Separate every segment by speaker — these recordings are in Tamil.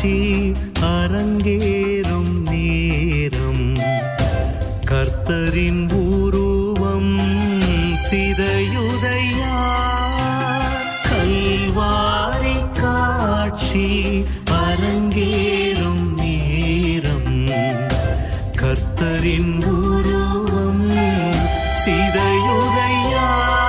Speaker 1: காட்சி அரங்கேறும் நேரம் கர்த்தரின் உருவம் சிதையுதையா கல்வாரி காட்சி அரங்கேறும் நேரம் கர்த்தரின் உருவம் சிதையுதையா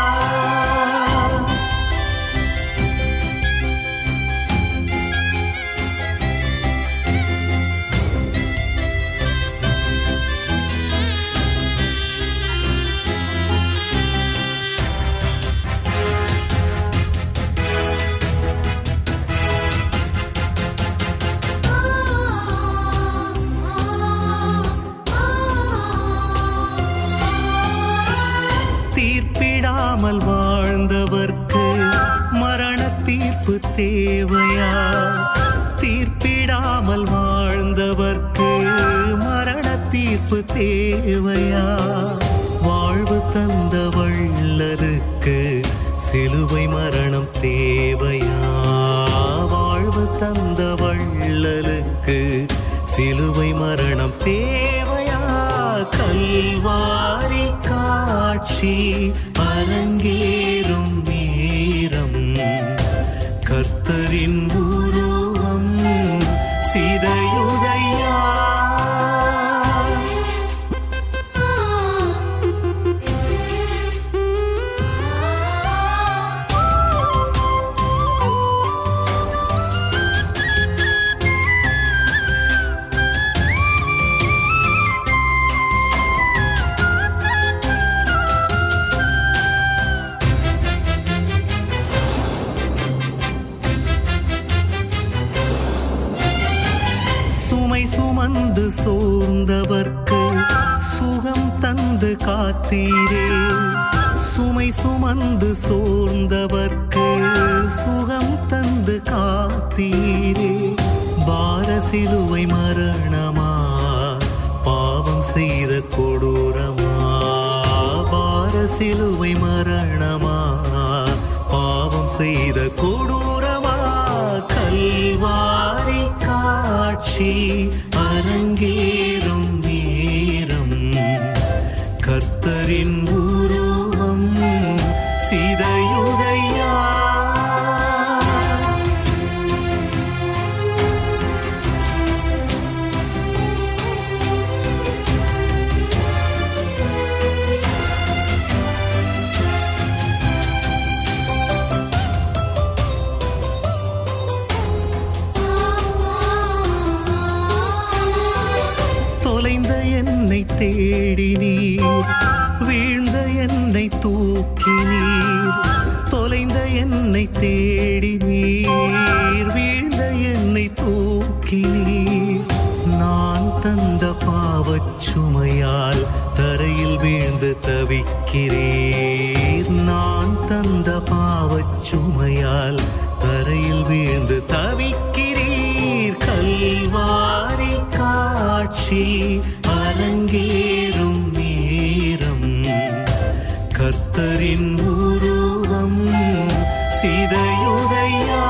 Speaker 1: தீர்ப்பிடாமல் வாழ்ந்தவர்க்கு மரண தீர்ப்பு தேவையா தீர்ப்பிடாமல் வாழ்ந்தவர்க்கு மரண தீர்ப்பு தேவையா வாழ்வு தந்த வள்ளலுக்கு சிலுவை மரணம் தேவையா வாழ்வு தந்த வள்ளலுக்கு சிலுவை மரணம் தேவையா கல்வாரி காட்சி அரங்கேறும் நேரம் கர்த்தரின் உருவம் சிதையுதையா சுமை சுமந்து சோர்ந்தவர்க்கு சுகம் தந்து காத்தீரே சுமை சுமந்து சோர்ந்தவர்க்கு சுகம் தந்து காத்தீரே பார சிலுவை மரணமா பாவம் செய்த கொடூரமா பார சிலுவை மரணமா பாவம் செய்த கொடூரமா கல்வாரி காட்சி அரங்கேறும் நேரம் கர்த்தரின் உருவம் சிதையுதையா தொலைந்த என்னை தேடினீர் வீழ்ந்த என்னை தூக்கினீர் தொலைந்த என்னை தேடினீர் வீழ்ந்த என்னை தூக்கினீர் நான் தந்த பாவச் சுமையால் தரையில் வீழ்ந்து தவிக்கிறீர் நான் தந்த பாவச் சுமையால் தரையில் வீழ்ந்து தவிக்கிறீர் கல்வாரி காட்சி அரங்கேறும் நேரம் கர்த்தரின் உருவம் சிதையுதையா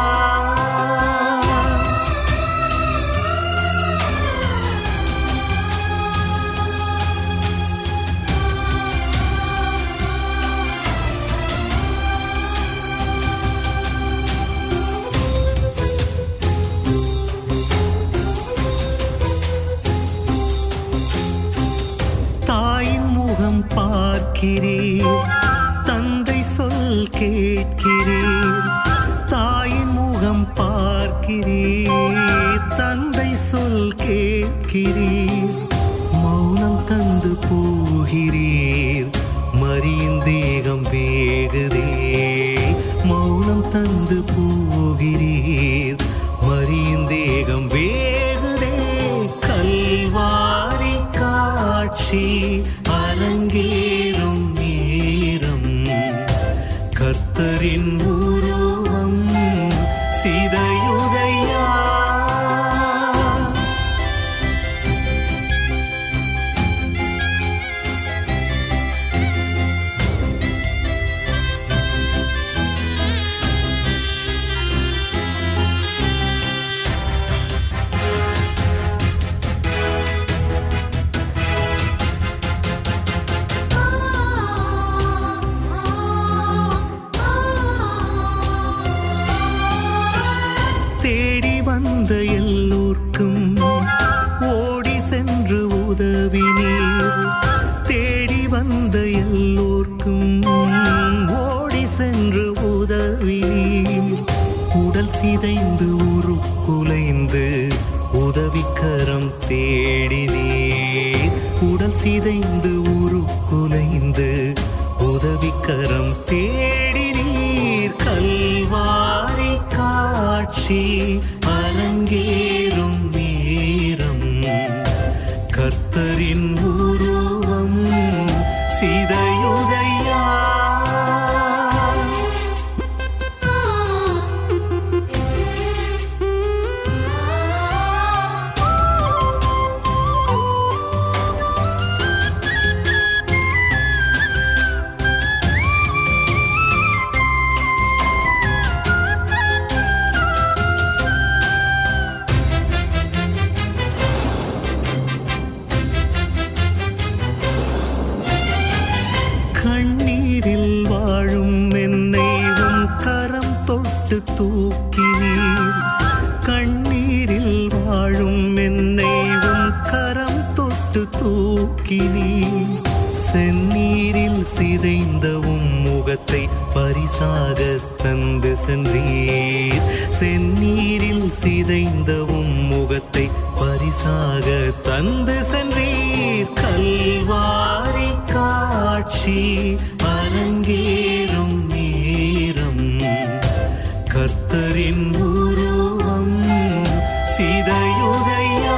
Speaker 1: தாயின் முகம் பார்க்கிறீர் தந்தை சொல் கேட்கிறீர் தாயின் முகம் பார்க்கிறீர் தந்தை சொல் கேட்கிறீர் மௌனம் தந்து போகிறீர் மரியின் தேகம் வேகுதே மௌனம் தந்து போகிறீர் மரியின் தேகம் வேகுதே கல்வாரி காட்சி அரங்கேறும் நேரம் கர்த்தரின் உருவம் சிதையுதையா தேடி வந்த எல்லோர்க்கும் ஓடி சென்று உதவினீர் தேடி வந்த எல்லோர்க்கும் ஓடி சென்று உதவினீர் உடல் சிதைந்து உருக்குலைந்து உதவிக்கரம் தேடினீர் உடல் சிதைந்து உருக்குலைந்து உதவிக்கரம் தேடினீர் கல்வாரி காட்சி அரங்கேறும் நேரம் கர்த்தரின் உருவம் சிதையுதையா கண்ணீரில் வாழும் என்னை உம் கரம் தொட்டு தூக்கினீர் கண்ணீரில் வாழும் என்னை உம் கரம் தொட்டு தூக்கினீர் செந்நீரில் சிதைந்த உம் முகத்தை பரிசாக தந்து சென்றீர் செந்நீரில் சிதைந்த உம் முகத்தை பரிசாக தந்து சென்றீர் கல்வாரி காட்சி அரங்கேறும் நேரம் கர்த்தரின் உருவம் சிதையுதையா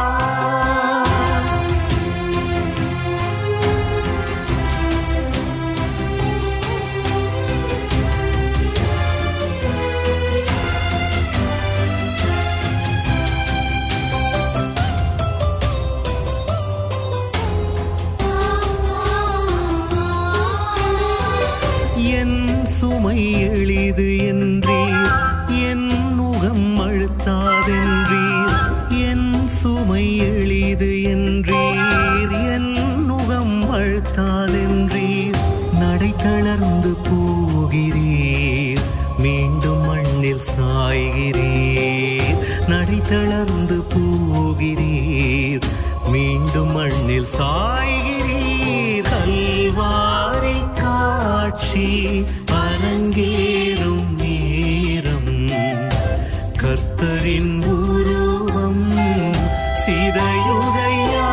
Speaker 1: என் சுமை எளிது என்றீர் என் நுகம் அழுத்தாதென்றீர் என் சுமை எளிது என்றீர் என் நுகம் அழுத்தாதென்றீர் நடை தளர்ந்து போகிறீர் மீண்டும் மண்ணில் சாய்கிறீர் நடை தளர்ந்து போகிறீர் மீண்டும் மண்ணில் சாய்கிறீர் கல்வாரி காட்சி அரங்கேறும் நேரம் கர்த்தரின் உருவம் சிதையுதையா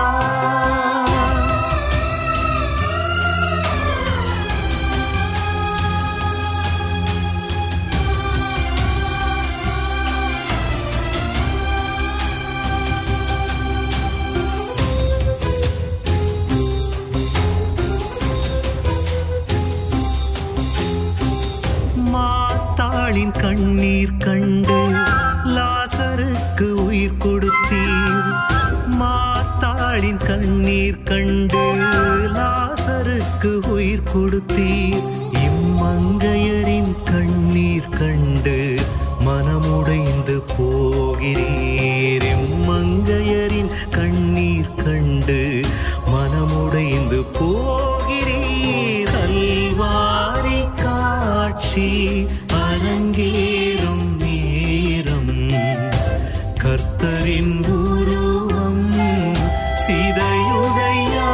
Speaker 1: மாத்தாளின் கண்ணீர் கண்டு லாசருக்கு உயிர் கொடுத்தீர் மாத்தாளின் கண்ணீர் கண்டு லாசருக்கு உயிர் கொடுத்தீர் இம்மங்கையரின் கண்ணீர் கண்டு மனமுடைந்து போகிறீர் இம்மங்கையரின் கண்ணீர் கண்டு மனமுடைந்து போகிறீர் கல்வாரி காட்சி அரங்கேறும் நேரம் கர்த்தரின் உருவம் சிதையுதையா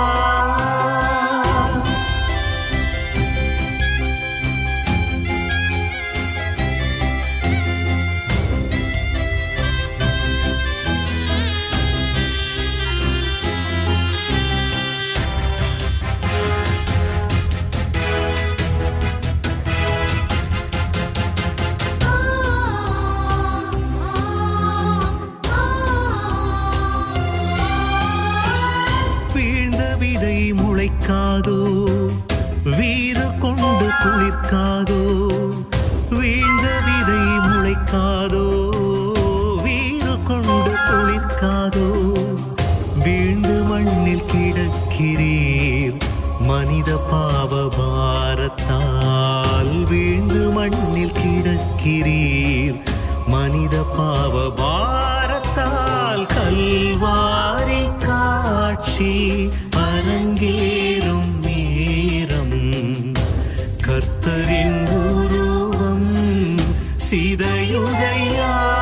Speaker 1: வீழ்ந்த விதை முளைக்காதோ வீறு கொண்டு குளிர்க்காதோ வீழ்ந்த விதை முளைக்காதோ வீறு கொண்டு குளிர்க்காதோ வீழ்ந்து மண்ணில் கிடக்கிறீர் மனித பாவ பாரத்தால் வீழ்ந்து மண்ணில் கிடக்கிறீர் மனித பாவ பாரத்தால் கல்வாரி காட்சி அரங்கேறும் நேரம் கர்த்தரின் உருவம் சிதையுதையா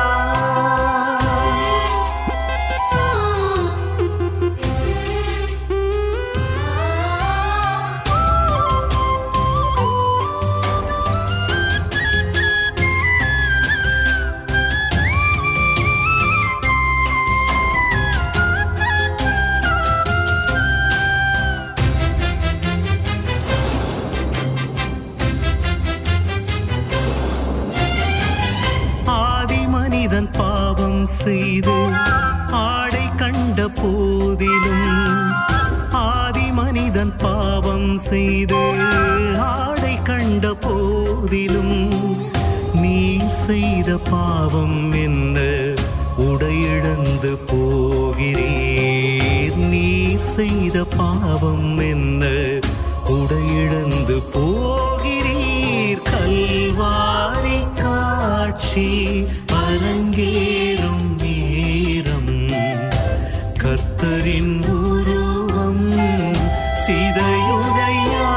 Speaker 1: செய்து ஆடை கண்ட போதிலும் ஆதி மனிதன் பாவம் செய்து ஆடை கண்ட போதிலும் நீ செய்த பாவம் என்ன உடையிழந்து போகிறீர் நீர் செய்த பாவம் என்ன உடையிழந்து போகிறீர் கல்வாரி காட்சி அரங்கேறும் நேரம் கர்த்தரின் உருவம் சிதையுதையா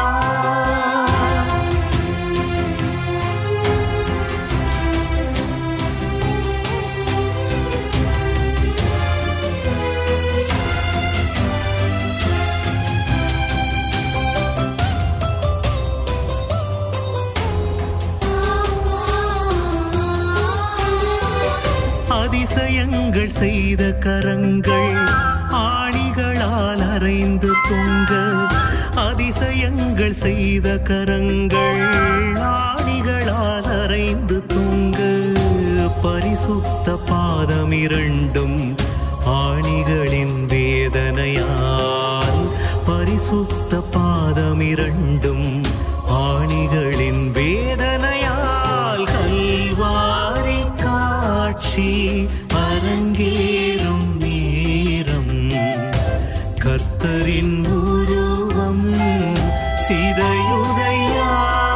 Speaker 1: அதிசயங்கள் செய்த கரங்கள் ஆணிகளால் அறைந்து தொங்க அதிசயங்கள் செய்த கரங்கள் ஆணிகளால் அறைந்து தொங்க பரிசுத்த பாதம் இரண்டும் ஆணிகளின் வேதனையால் பரிசுத்த பாதம் இரண்டும் ஆணிகளின் வேதனையால் கல்வாரி காட்சி அரங்கேறும் நேரம் கர்த்தரின் உருவம் சிதையுதையா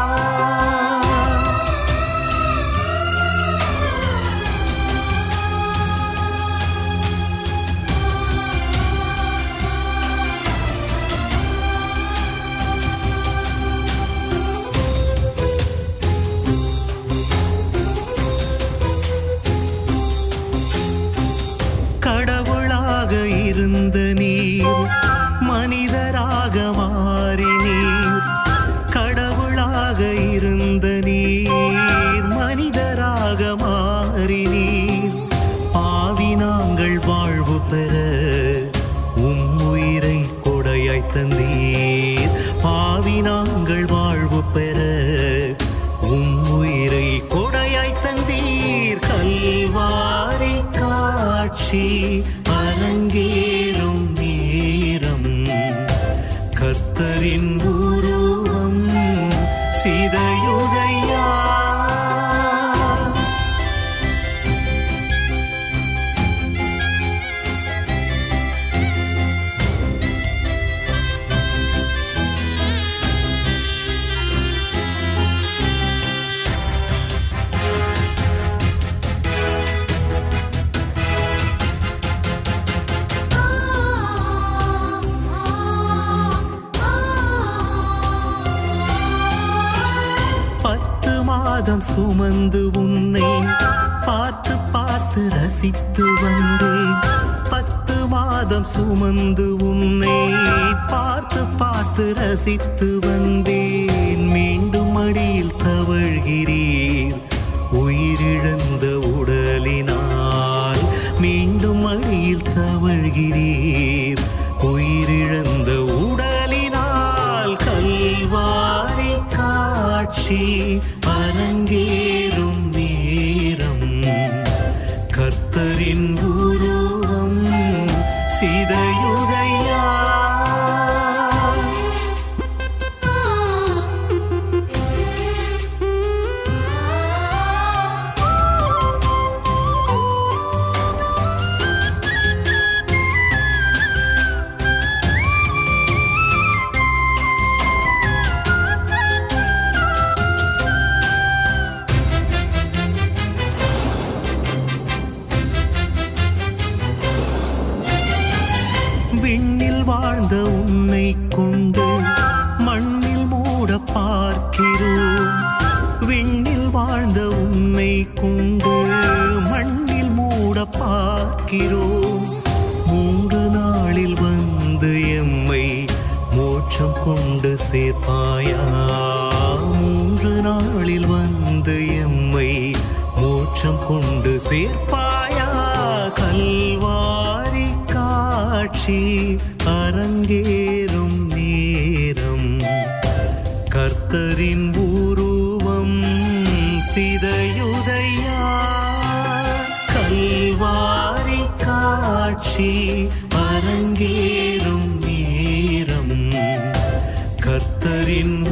Speaker 1: கடவுளாக இருந்த நீர் மனிதராக மாறினீர் கடவுளாக இருந்த நீர் மனிதராக மாறினீர் பாவி நாங்கள் வாழ்வு பெற உம் உயிரை கொடையாய் தந்தீர் பாவி நாங்கள் வாழ்வு பெற உம் உயிரை கொடையாய் தந்தீர் கல்வாரி காட்சி அரங்கேறும் நேரம் கர்த்தரின் உருவம் சிதையுதையா பத்து மாதம் சுமந்து உன்னை பார்த்து பார்த்து ரசித்து வந்தேன் பத்து மாதம் சுமந்து உன்னை பார்த்து பார்த்து ரசித்து வந்தேன் மீண்டும் அடியில் தவழ்கிறீர் உயிரிழந்த உடலினால் மீண்டும் அடியில் தவழ்கிறீர் உயிரிழந்த உடலினால் கல்வாரி காட்சி அரங்கேறும் நேரம் கர்த்தரின் உருவம் சிதையுதையா விண்ணில் வாழ்ந்த உன்னை கொண்டு மண்ணில் மூட பார்க்கிறோம் விண்ணில் வாழ்ந்த உன்னை கொண்டு மண்ணில் மூட பார்க்கிறோம் மூன்று நாளில் வந்து எம்மை மோட்சம் கொண்டு சேர்ப்பாயா மூன்று நாளில் வந்து எம்மை மோட்சம் கொண்டு சேர்ப்பாயா கல்வாரி காட்சி அரங்கேறும் நேரம் கர்த்தரின் உருவம் சிதையுதையா கல்வா ஆட்சி அரங்கேறும் நேரம் கர்த்தரின்